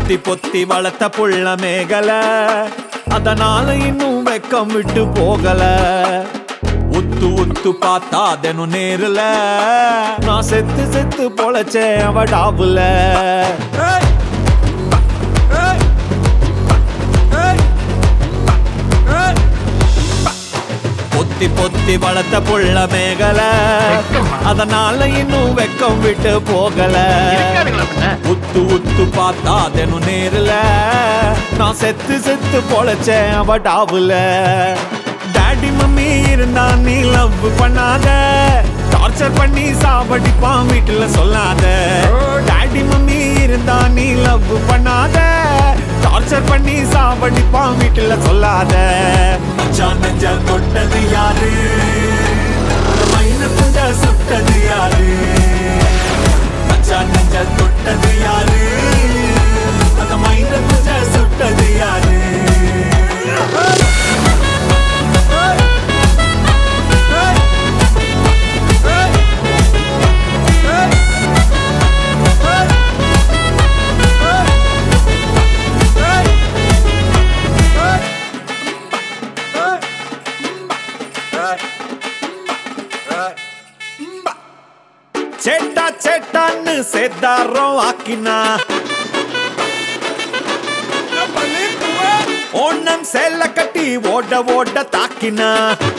பொத்தி பொத்தி வளர்த்த புள்ள மேகல அதனால இன்னும் வெக்கம் விட்டு போகல உத்து உத்து பார்த்தா தினம் நேருல நான் செத்து செத்து பொழைச்சேன் அவ டாபுல ஏய்! ஏய்! ஏய்! ஏய்! பொத்தி பொத்தி வளர்த்த புள்ள மேகல அதனால இன்னும் வெக்கம் விட்டு போகல இருக்காதுங்களா பின்ன உத்து உத்து பார்த்தா தினம் நேருல நான் செத்து செத்து பொழைச்சேன் அவ டாவுல டாடி மம்மி இருந்தா நீ லவ் பண்ணாத டார்ச்சர் பண்ணி சாவடிப்பான் வீட்டுல சொல்லாத டாடி மம்மி இருந்தா நீ லவ் பண்ணாத டார்ச்சர் பண்ணி சாவடிப்பான் வீட்டுல சொல்லாத மச்சான் நெஞ்ச தொட்டது யாரு மைன குண்ட சுட்டது யாரு மச்சான் நெஞ்ச தொட்டது யாரு அந்த மைன குண்ட சுட்டது யாரு சேட்டா சேட்டான்னு சேத்தாரம் ஆக்கினா ஓணம் சேல கட்டி ஓட ஓட தாக்கினா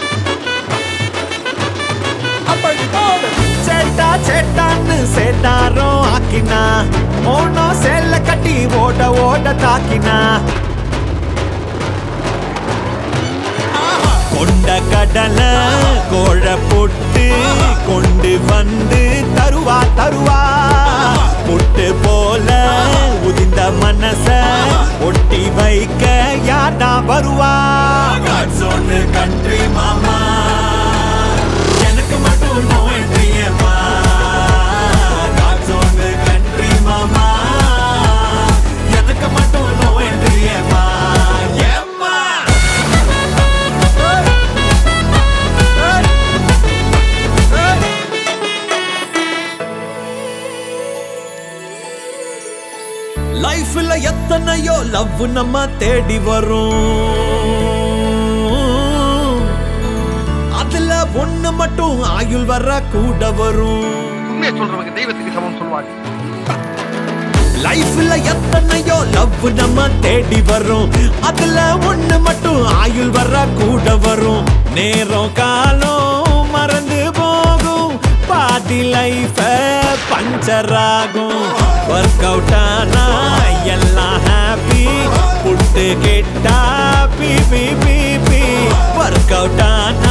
சேட்டா சேட்டான்னு சேத்தாரம் ஆக்கினா ஓணம் சேல கட்டி ஓட ஓட தாக்கினா கொண்ட கடல கோழ போட்டு கொண்டு வந்து தருவா தருவா முட்டு போல உதிந்த மனச ஒட்டி வைக்க யாரா வருவா சொன்னு கண்ட்ரி மாமா எனக்கு மட்டும் நோ என்றியம்மா சொன்னு கண்ட்ரி மாமா எனக்கு மட்டும் நோ என்றியம்மா ஏம்மா லைஃப்ல எத்தனையோ லவ் நம்ம தேடி வரும் அதுல ஒண்ணு மட்டும் ஆயுள் வர கூட வரும் உண்மையை சொல்றவங்க தெய்வத்துக்கு சமம் சொல்லுவாங்க லைஃப்ல எத்தனையோ லவ் நம்ம தேடி வரும் அதுல ஒண்ணு மட்டும் ஆயுள் வர கூட வரும் நேரம் காலம் மறந்து போகும் பாதி லைஃப பஞ்சர் ஆகும் ஒர்க் அவுட் ஆனா எல்லாம் ஹாப்பி புட்டு கெட்டா பி பி பி பி ஒர்க் அவுட் ஆனா